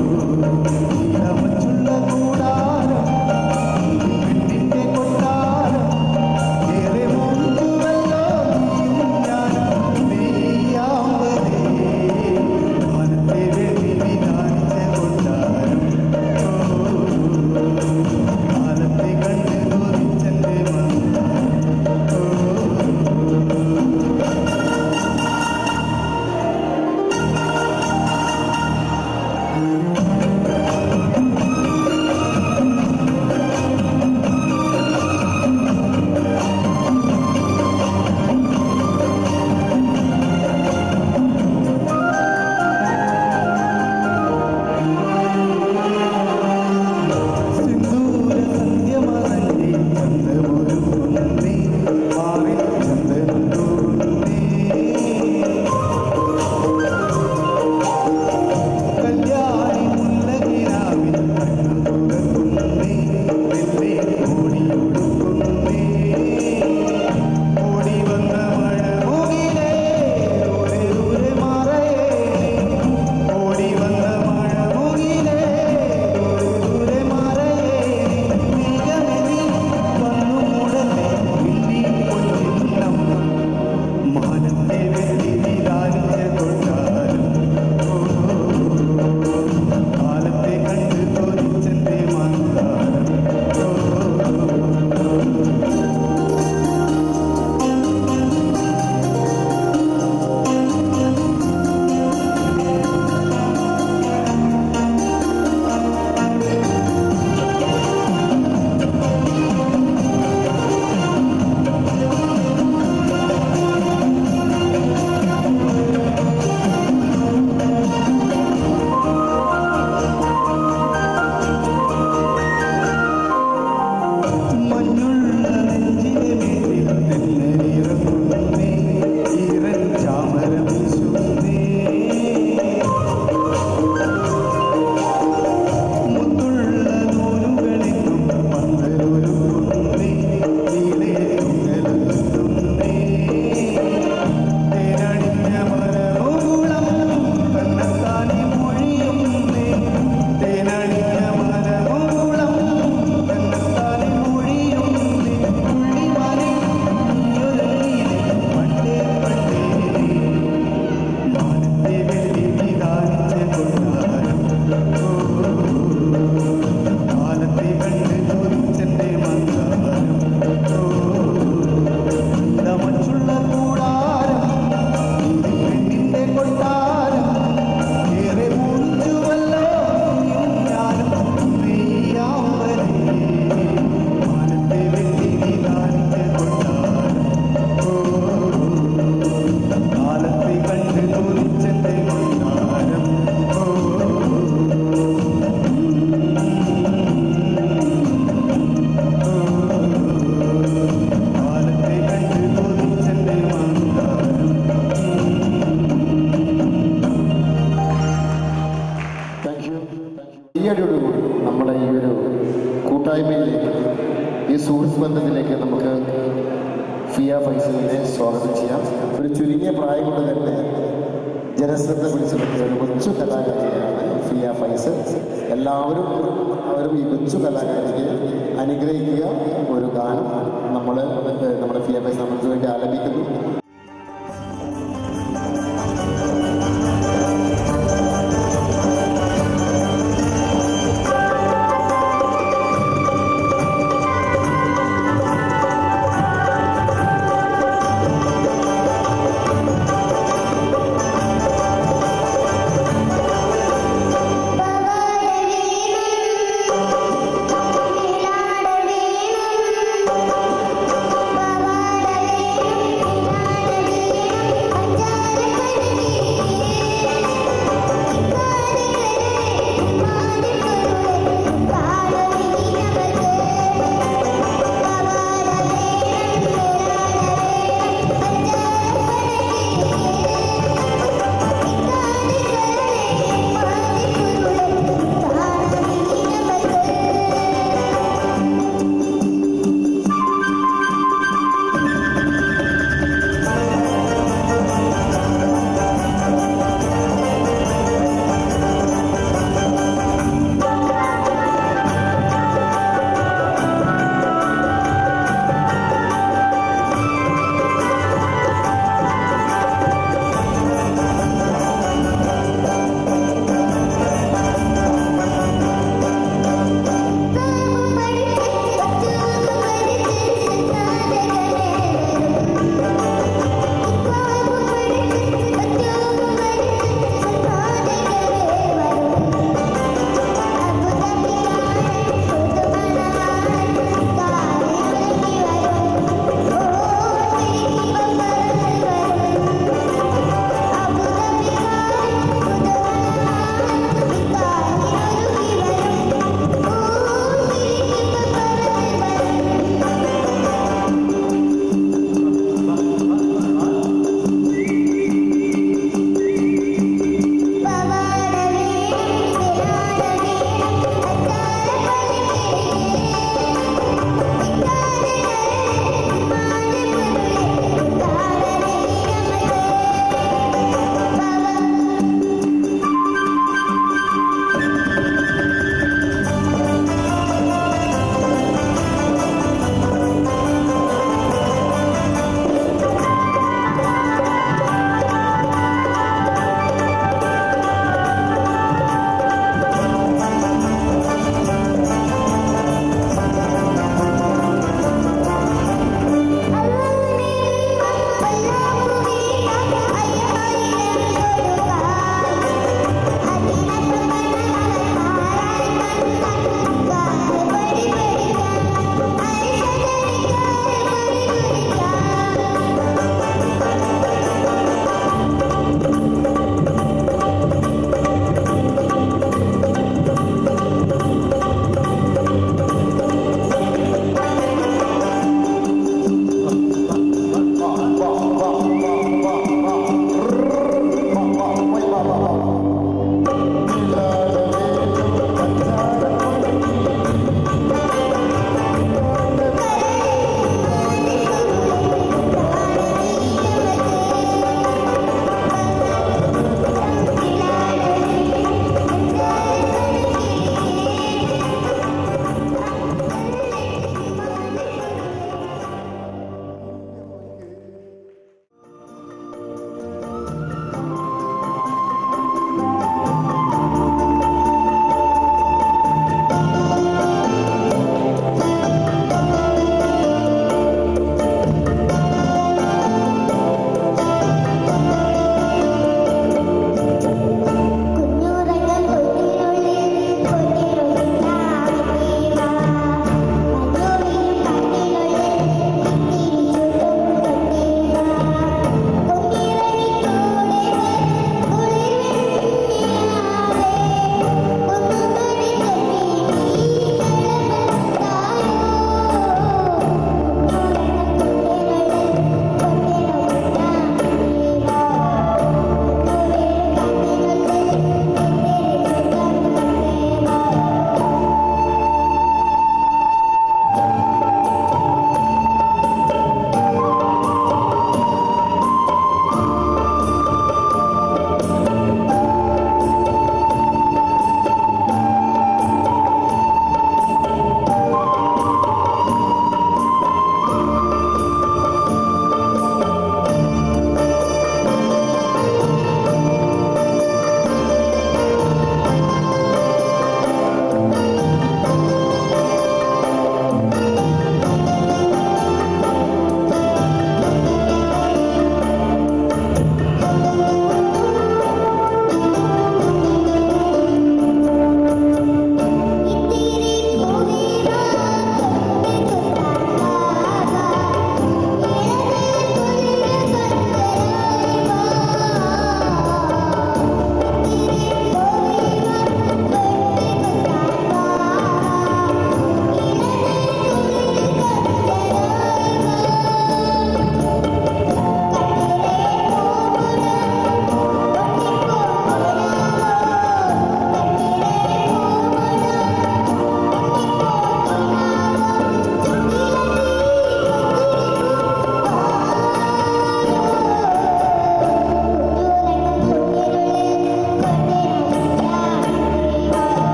ഈയടിയോടുകൂടി നമ്മുടെ ഈ ഒരു കൂട്ടായ്മയിലേക്ക് ഈ സുഹൃത്ത് ബന്ധത്തിലേക്ക് നമുക്ക് ഫിയ ഫൈസലിനെ സ്വാഗതം ചെയ്യാം ഒരു ചുരുങ്ങിയ പ്രായം കൊണ്ട് തന്നെ ജനശ്രദ്ധ പിടിച്ചു പറ്റിയ ഒരു കൊച്ചു കലാകാരിയാണ് ഫിയ ഫൈസൽ എല്ലാവരും അവരും ഈ കൊച്ചു കലാകാരിക്ക് അനുഗ്രഹിക്കുക ഒരു ഗാനം നമ്മൾ നമ്മുടെ ഫിയ ഫൈസൽ നമുക്ക് വേണ്ടി ആലപിക്കുന്നു ും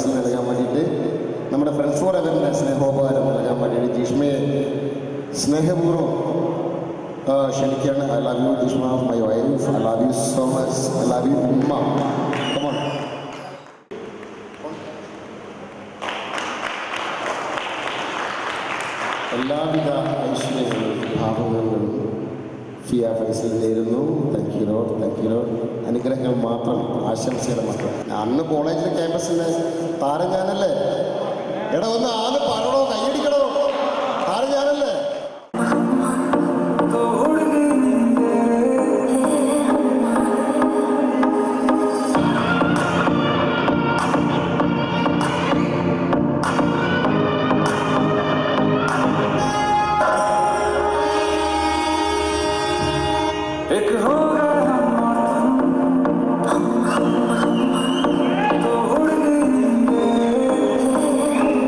ഫൈസൽ നൽകാൻ വേണ്ടിയിട്ട് നമ്മുടെ ഫ്രണ്ട്സ് ഫോർ എവറിൻ്റെ സ്നേഹോപകാരം നൽകാൻ വേണ്ടിയിട്ട് ജിഷ്മയെ സ്നേഹപൂർവ്വം ആ, ക്ഷണിക്കുകയാണ് I love you Jishma my wife I love you so much I love you ഉമ്മ കമോൺ എല്ലാവിധ ഐശ്വര്യങ്ങളും ഭാവങ്ങളും ഫിയ ഫൈസൽ നേരുന്നു thank you lord thank you lord അനുഗ്രഹങ്ങൾ മാത്രം ആശംസകൾ മാത്രം അന്ന് കോളേജിലെ ക്യാമ്പസിലെ താരം ഞാനല്ലേ എടാ ഒന്ന് ആന്ന് പറയണോ കൈയടിക്കണോ താരം ഞാനല്ലേ एक हो गए हम और तुम तो उड़ गई नींदें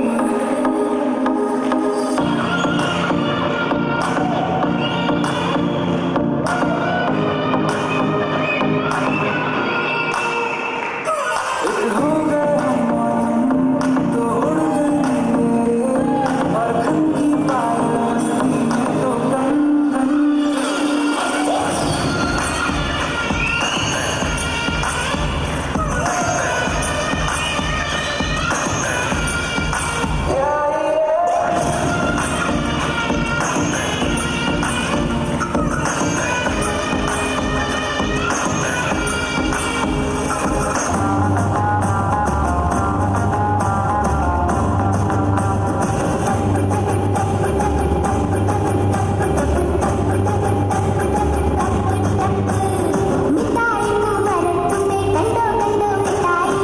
एक हो गए हम और तुम तो उड़ गई नींदें और घन की पायल मस्ती में तो गन गन മിഠായി മരത്തുമ്മേ കണ്ടോ കണ്ടോ മിഠായി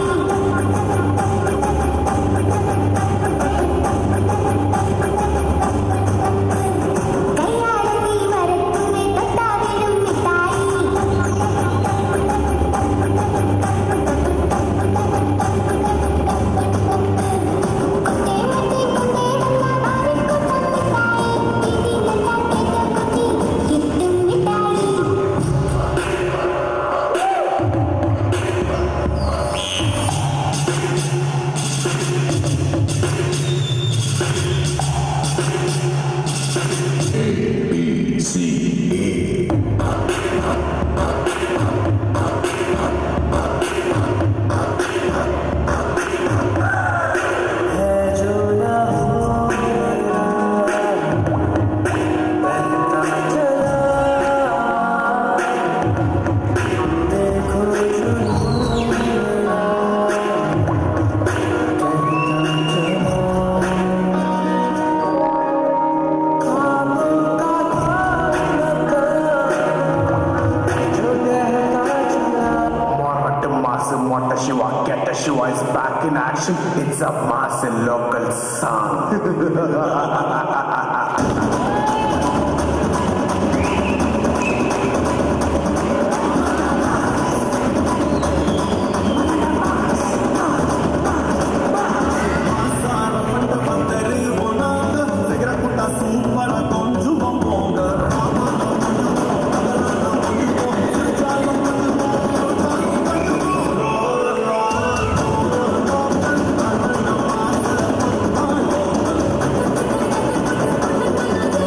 കയ്യാളത്തി മരത്തുമ്മേ തൊട്ടാവിടും മിഠായി കൊണ്ടേ മറ്റേ കൊണ്ടേ വന്ന ആരിക്കൂട്ടം മിഠായി ഇതിലെല്ലാം കേട്ടോ കുട്ടി കിട്ടും മിഠായി है जो ना हो बहता चला देखो जो मेरा कहता चला ख्वाबों का ख्वाब जो कहता चला Morata Mass Mota Shiva Keta Shiva is back in action. It's a mass local song. ും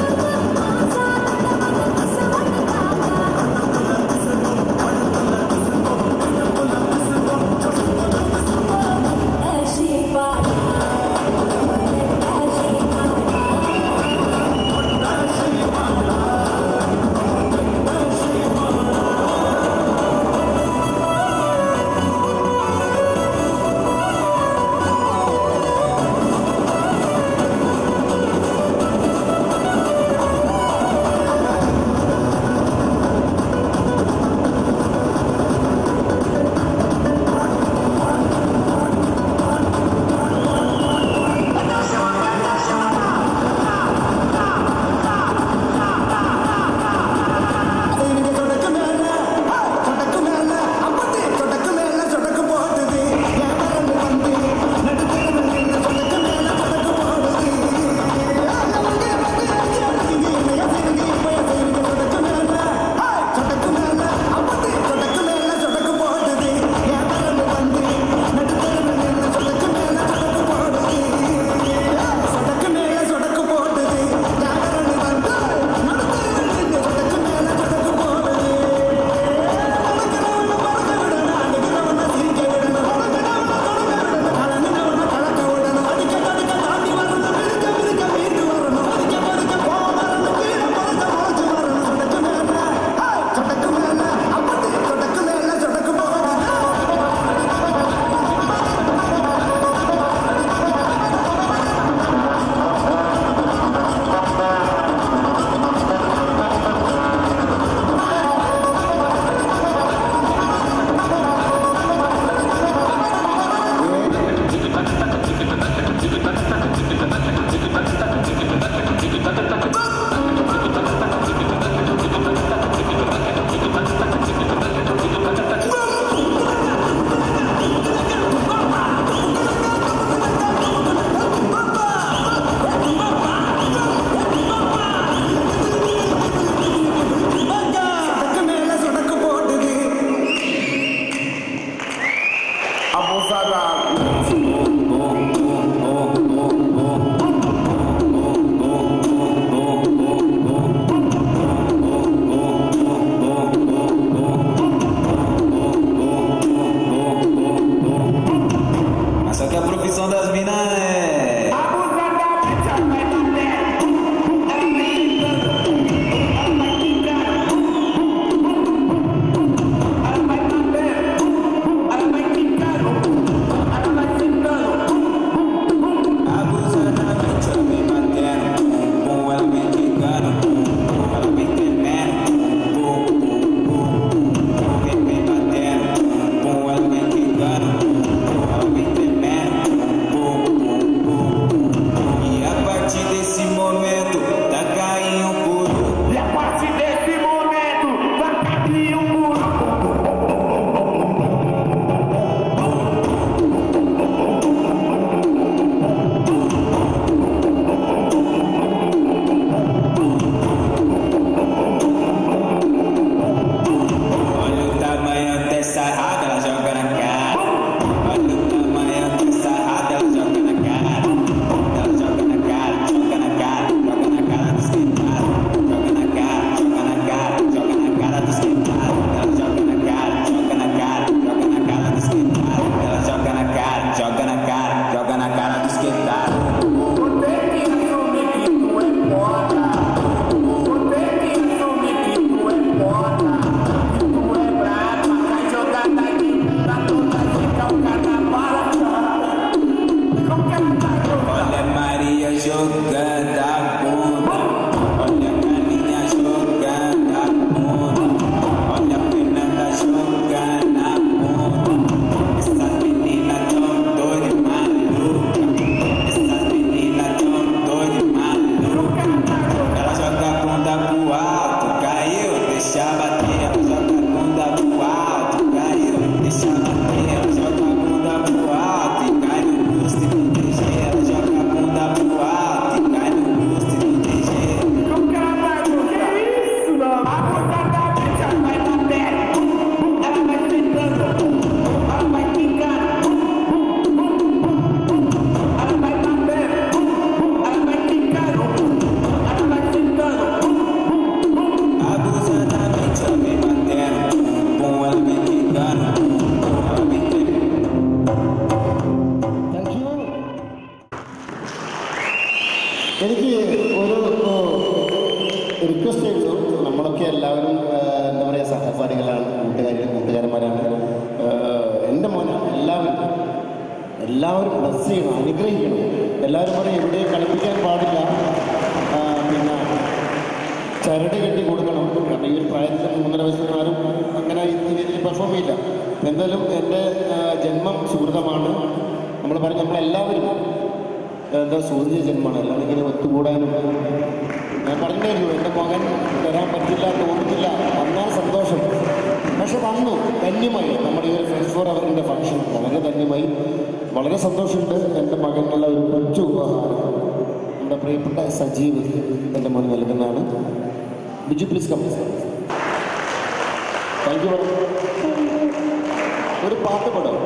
som das minas é. Abusadamente ela vem batendo, bum, ela vem quicando, bum, ela vem tremendo, bum, bum, bum, bum, vem, vem batendo, bum, ela vem quicando, bum, ela vem tremendo, bum, bum, bum, bum. E a partir desse momento, tá caindo por um. E a partir desse momento, vai cair um muro. Olha o tamanho dessa raba, ela joga na cara. Olha o tamanho dessa raba, ela joga na cara. Ela joga na cara, joga na cara, joga na cara do esquentado. Joga na cara, joga na cara, joga na cara do esquentado. Ela joga na cara, joga na cara, joga na cara do esquentado. Ela joga na cara, joga na cara, joga na cara do esquentado. Você que assume que tu é foda. Você que assume que tu é foda. Que tu é brava, vai jogar daqui pra toda ficar o carnaval. Qualquer lugar Olha a Maria jogando a bunda. Olha a Galinha jogando a bunda. Olha a Fernanda jogando a bunda. Essas meninas tão doidas e malucas. Essas meninas tão doidas e malucas. Ela joga a bunda pro alto, caiu, deixa bater. Ela joga a bunda pro alto, caiu, deixa bater. Ela joga a bunda pro alto e cai no busto e não tem jeito. Ela joga a bunda pro alto e cai no busto e não tem jeito. Que isso, não? Abusadamente ela vai batendo, ela vai sentando, ela vai quicando, ela vai batendo, ela vai quicando, ela vai sentando. Abusadamente ela vem batendo, bum, ela vem quicando, bum, ela vem tremendo. എനിക്ക് ഒരു request ആയിരുന്നു നമ്മളൊക്കെ എല്ലാവരും ആ, എന്താ പറയുക സഹപാഠികളാണ് കൂട്ടുകാരും കൂട്ടുകാരന്മാരാണ് ആ, എൻ്റെ മോന എല്ലാവരും എല്ലാവരും ബ്ലസ് ചെയ്യണം അനുഗ്രഹിക്കണം എല്ലാവരും പറയും എവിടെയും കളിപ്പിക്കാൻ പാടില്ല ആ, പിന്നെ ചരട് കെട്ടി കൊടുക്കണം കാരണം ഈ ഒരു പ്രായത്തിൽ മൂന്നര വയസ്സിൽ ആരും അങ്ങനെ ഈ രീതിയിൽ പെർഫോം ചെയ്യില്ല എന്തായാലും എൻ്റെ ആ, ജന്മം സുഹൃതമാണ് നമ്മൾ പറയും നമ്മളെല്ലാവരും എന്താ സുഹൃത്തിയ ജന്മമാണ് അല്ലാതെ ഇങ്ങനെ ഒത്തുകൂടാനും ഞാൻ പറഞ്ഞായിരുന്നു എൻ്റെ മകൻ വരാൻ പറ്റില്ല തോന്നുന്നില്ല വന്നാൽ സന്തോഷം പക്ഷെ വന്നു ധന്യമായി നമ്മുടെ ഈ ഒരു ഫ്രണ്ട്സ് ഫോർ അവറിൻ്റെ ഫംഗ്ഷൻ വളരെ ധന്യമായി വളരെ സന്തോഷമുണ്ട് എൻ്റെ മകനുള്ള ഒരു കൊച്ചു ഉപഹാരം നമ്മുടെ പ്രിയപ്പെട്ട സജീവ് എൻ്റെ മോൻ നൽകുന്നതാണ് Biju please come thank you ഒരു പാട്ട് പാടാം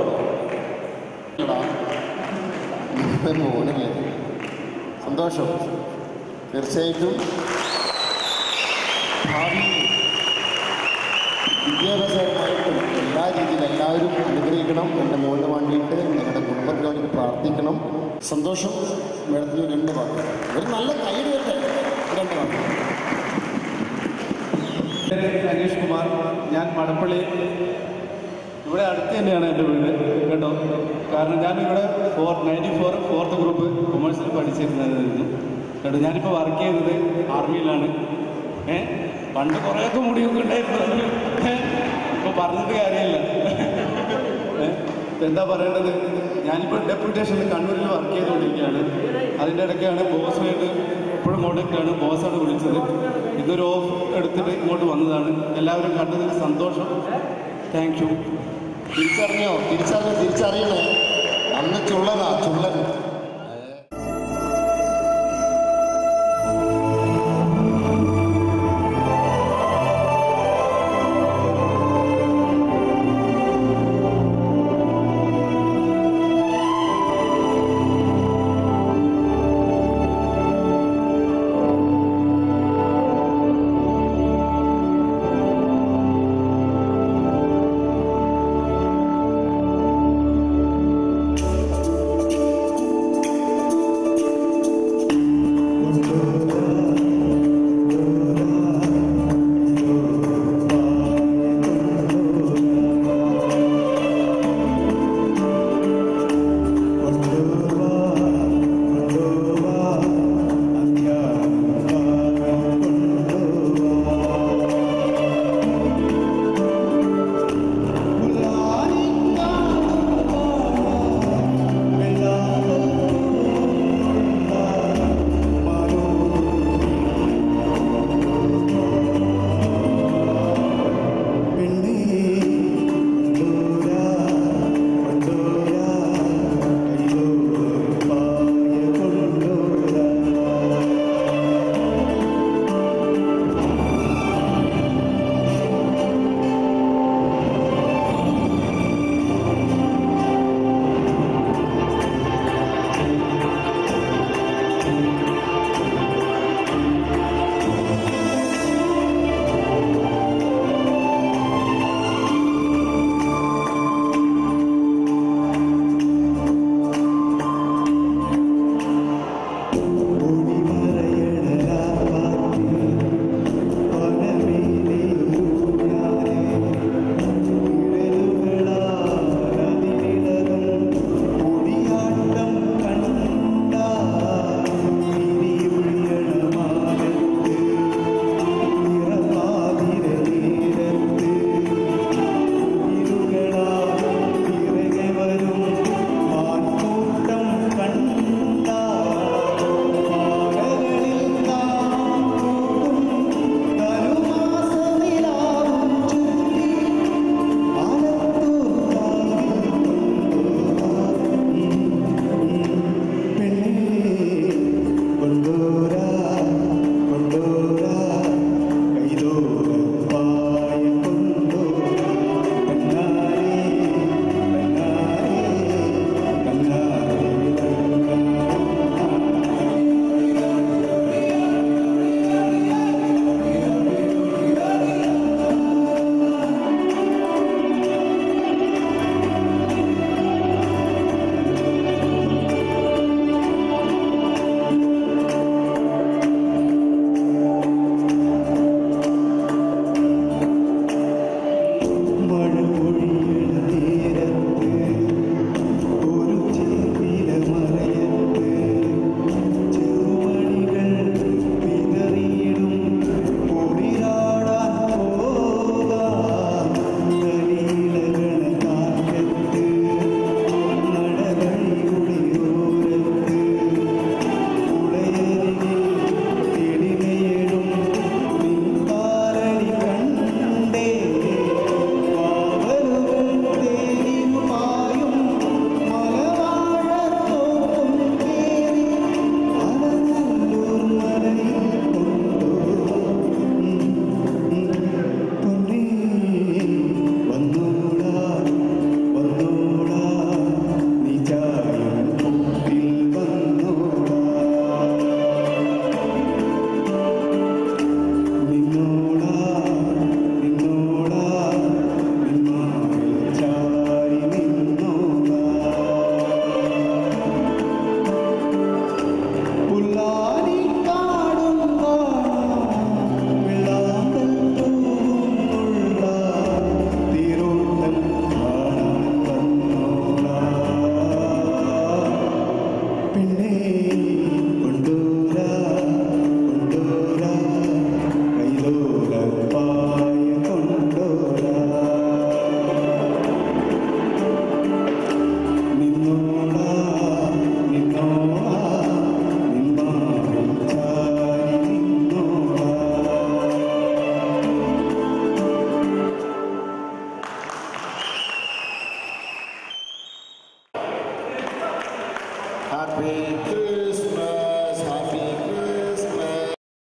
മോനല്ലേ സന്തോഷം തീർച്ചയായിട്ടും ഭാവി വിദ്യാഭ്യാസപരമായിട്ടും എല്ലാ രീതിയിലും എല്ലാവരും അനുഗ്രഹിക്കണം എൻ്റെ മോന് വേണ്ടിയിട്ട് ഞങ്ങളുടെ കുടുംബത്തിന് വേണ്ടി പ്രാർത്ഥിക്കണം സന്തോഷം മേഡത്തിന് രണ്ട് വാക്ക് ഒരു നല്ല കൈഡ് വരട്ടെ രണ്ട് വാക്ക് പേര് അനീഷ് കുമാർ ഞാൻ മടപ്പള്ളി ഇവിടെ അടുത്ത് തന്നെയാണ് എൻ്റെ വീട് കേട്ടോ കാരണം ഞാൻ ഇവിടെ four ninety four fourth group കൊമേഴ്സിൽ പഠിച്ചിരുന്നതായിരുന്നു കേട്ടോ ഞാനിപ്പോൾ വർക്ക് ചെയ്യുന്നത് ആർമിയിലാണ് ഏ പണ്ട് കുറേയൊക്കെ മുടിയൊക്കെ ഉണ്ടായിരുന്നു ഇപ്പോൾ പറഞ്ഞിട്ട് കാര്യമില്ല ഏ, എന്താ പറയേണ്ടത് ഞാനിപ്പോൾ ഡെപ്യൂട്ടേഷനിൽ കണ്ണൂരിൽ വർക്ക് ചെയ്തുകൊണ്ടിരിക്കുകയാണ് അതിൻ്റെ ഇടയ്ക്കാണ് ബോസുമായിട്ട് എപ്പോഴും കോണ്ടാക്റ്റാണ് ബോസാണ് വിളിച്ചത് ഇന്നൊരു ഓഫ് എടുത്തിട്ട് ഇങ്ങോട്ട് വന്നതാണ് എല്ലാവരും കണ്ടതിൽ സന്തോഷം താങ്ക് യു തിരിച്ചറിഞ്ഞോ തിരിച്ചറിഞ്ഞോ തിരിച്ചറിയണേ അന്ന് ചുള്ളനാ ചുള്ളൻ